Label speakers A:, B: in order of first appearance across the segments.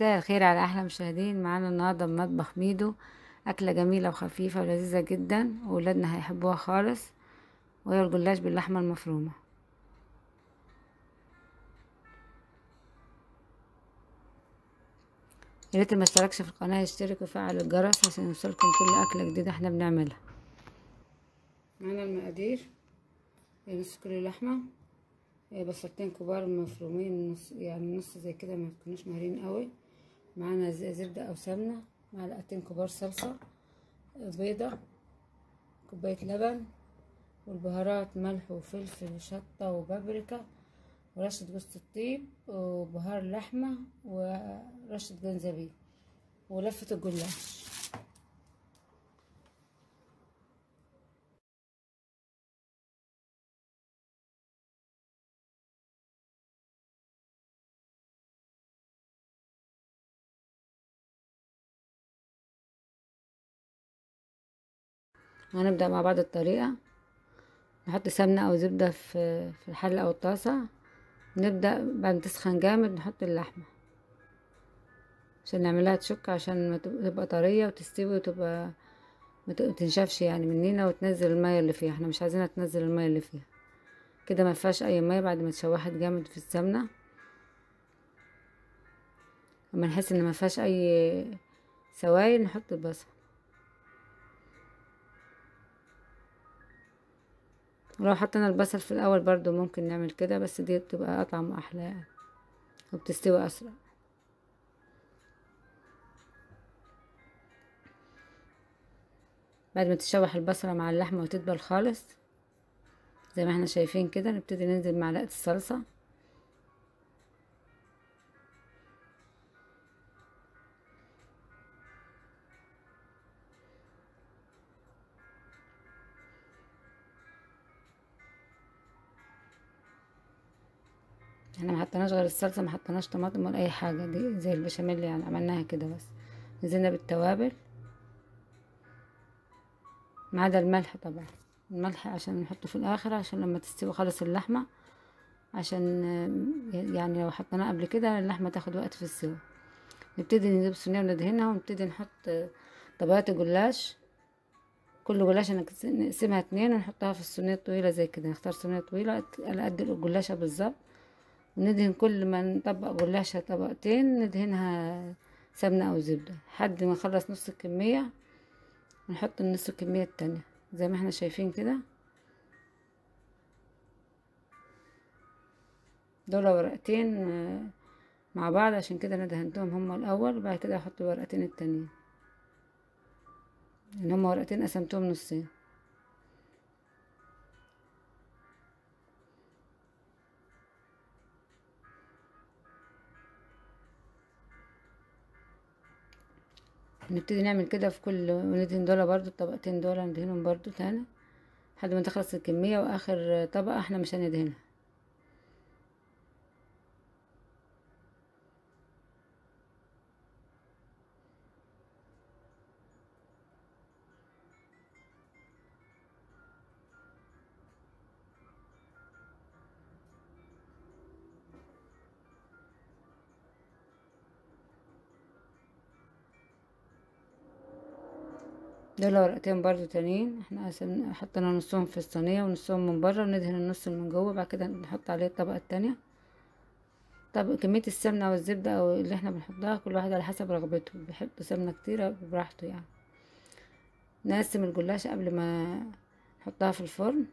A: مساء الخير على احلى مشاهدين معانا النهارده من مطبخ ميدو اكله جميله وخفيفه ولذيذه جدا واولادنا هيحبوها خالص وهي الجلاش باللحمه المفرومه يا ريت ما اشتركش في القناه يشترك ويفعل الجرس عشان يوصلكم كل اكله جديده احنا بنعملها معانا المقادير نص كيلو لحمه بصلتين كبار مفرومين نص يعني نص زي كده ما يكونوش مهرين قوي معانا زبدة او سمنة معلقتين كبار صلصة بيضة كوباية لبن والبهارات ملح وفلفل وشطة وبابريكا ورشة جوز الطيب وبهار لحمة ورشة جنزبيل ولفة الجلاش هنبدأ مع بعض الطريقة نحط سمنة أو زبدة في في الحلة أو الطاسة نبدأ بعد ما تسخن جامد نحط اللحمة عشان نعملها تشك عشان تبقى طرية وتستوي وتبقى ما تنشفش يعني مننا وتنزل المية اللي فيها احنا مش عايزينها تنزل المية اللي فيها كده ما فيهاش اي مية بعد ما اتشوحت جامد في السمنة اما نحس ان ما فيهاش اي سوائل نحط البصل ولو حطينا البصل في الاول برضو ممكن نعمل كده بس دي بتبقى اطعم واحلى يعني وبتستوي اسرع بعد ما تتشوح البصلة مع اللحمة وتدبل خالص زي ما احنا شايفين كده نبتدي ننزل معلقة الصلصة احنا ما حطيناش غير الصلصه ما حطيناش طماطم ولا اي حاجه دي زي البشاميل يعني عملناها كده بس نزلنا بالتوابل ما عدا الملح طبعا الملح عشان نحطه في الاخر عشان لما تستوي خالص اللحمه عشان يعني لو حطيناه قبل كده اللحمه تاخد وقت في السوا نبتدي نجيب صينيه وندهنها ونبتدي نحط طبقات الجلاش كل جلاشه نقسمها اتنين ونحطها في الصينيه الطويله زي كده نختار صينيه طويله على قد الجلاشه بالظبط وندهن كل ما نطبق جلاشة طبقتين ندهنها سمنة أو زبدة لحد ما نخلص نص الكمية ونحط النص الكمية التانية زي ما احنا شايفين كده دول ورقتين مع بعض عشان كده انا دهنتهم هما الأول وبعد كده هحط الورقتين التانيين ان هما ورقتين قسمتهم نصين نبتدي نعمل كده في كل وندهن دول برضو الطبقتين دول ندهنهم برضو تاني لحد ما تخلص الكمية واخر طبقة احنا مش هندهنها دول ورقتين برضو تانيين احنا حطينا نصهم في الصينية ونصهم من بره وندهن النص اللي من جوه بعد كده نحط عليه الطبقة التانية طب كمية السمنة او الزبدة او اللي احنا بنحطها كل واحد على حسب رغبته بيحط سمنة كتيرة براحته يعني نقسم الجلاشة قبل ما نحطها في الفرن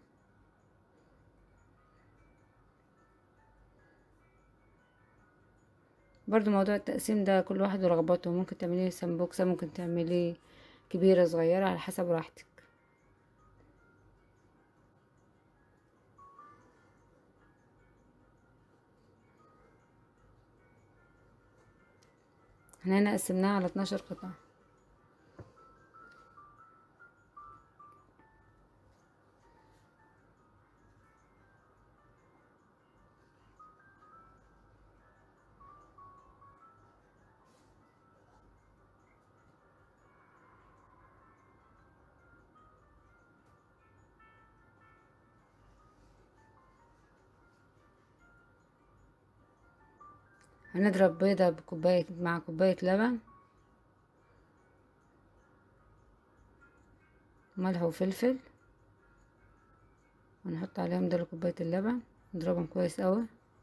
A: برضو موضوع التقسيم ده كل واحد ورغبته ممكن تعمليه سمبوكسة ممكن تعمليه كبيرة صغيرة على حسب راحتك احنا هنا قسمناها على اتناشر قطعة هنضرب بيضة بكوباية مع كوباية لبن ملح وفلفل ونحط عليهم دول كوباية اللبن نضربهم كويس اوي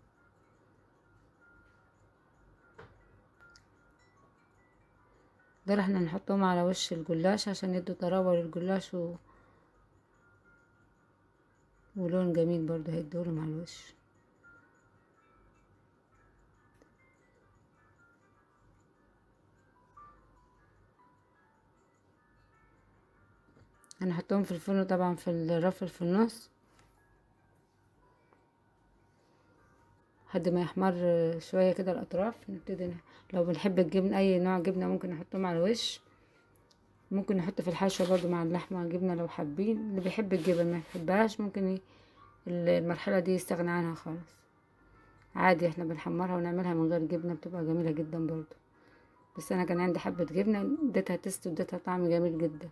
A: دول احنا نحطهم على وش الجلاش عشان يدوا طراوة للجلاش و... ولون جميل برضه هيدولهم على الوش هنحطهم في الفرن طبعا في الرف في النص لحد ما يحمر شويه كده الاطراف نبتدي لو بنحب الجبن اي نوع جبنه ممكن نحطهم على الوش ممكن نحط في الحشوه برضو مع اللحمه جبنه لو حابين اللي بيحب الجبن ما يحبهاش ممكن المرحله دي يستغنى عنها خالص عادي احنا بنحمرها ونعملها من غير جبنه بتبقى جميله جدا برضو بس انا كان عندي حبه جبنه اديتها تست واديتها طعم جميل جدا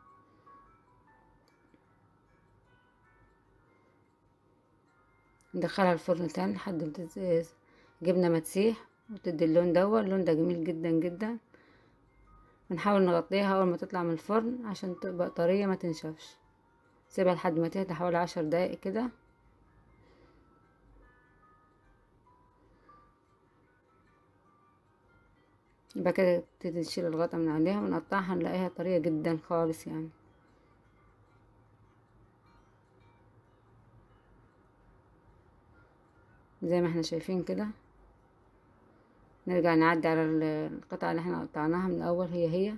A: ندخلها الفرن تاني لحد ما جبنة ما تسيح وتدي اللون دوا اللون ده جميل جدا جدا بنحاول نغطيها اول ما تطلع من الفرن عشان تبقى طرية ما تنشفش سيبها لحد ما تهدى حوالي عشر دقايق كده يبقى كده تبتدي نشيل الغطا من عليها ونقطعها نلاقيها طرية جدا خالص يعني زي ما احنا شايفين كده نرجع نعدي على القطعة اللي احنا قطعناها من الاول هي هي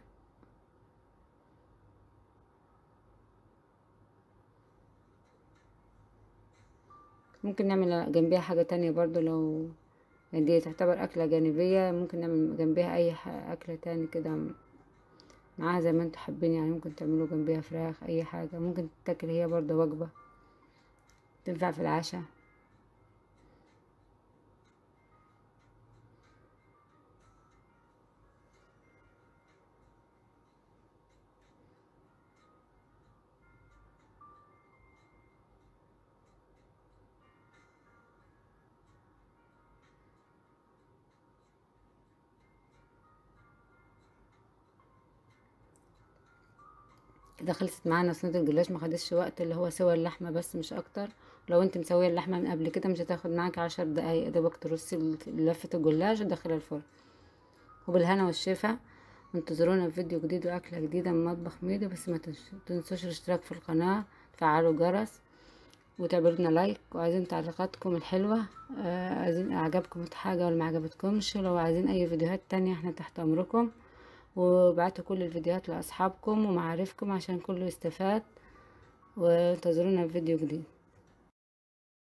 A: ممكن نعمل جنبيها حاجة تانية برضو لو يعني دي تعتبر أكلة جانبية ممكن نعمل جنبيها أي أكلة تاني كده معاها زي ما انتوا حابين يعني ممكن تعملوا جنبيها فراخ أي حاجة ممكن تاكل هي برضو وجبة تنفع في العشاء كده خلصت معانا صينيه الجلاش ما خدتش وقت اللي هو سوى اللحمه بس مش اكتر لو انت مسويه اللحمه من قبل كده مش هتاخد معاك عشر دقايق دوبك ترصي لفه الجلاش وتدخلها الفرن وبالهنا والشفا انتظرونا في فيديو جديد واكله جديده من مطبخ ميدو بس ما تنسوش الاشتراك في القناه تفعلوا الجرس وتعملوا لنا لايك وعايزين تعليقاتكم الحلوه آه عايزين اعجبكم حاجه ولا ما عجبتكمش لو عايزين اي فيديوهات تانية احنا تحت امركم وبعتوا كل الفيديوهات لاصحابكم ومعارفكم عشان كله يستفاد وانتظرونا في فيديو جديد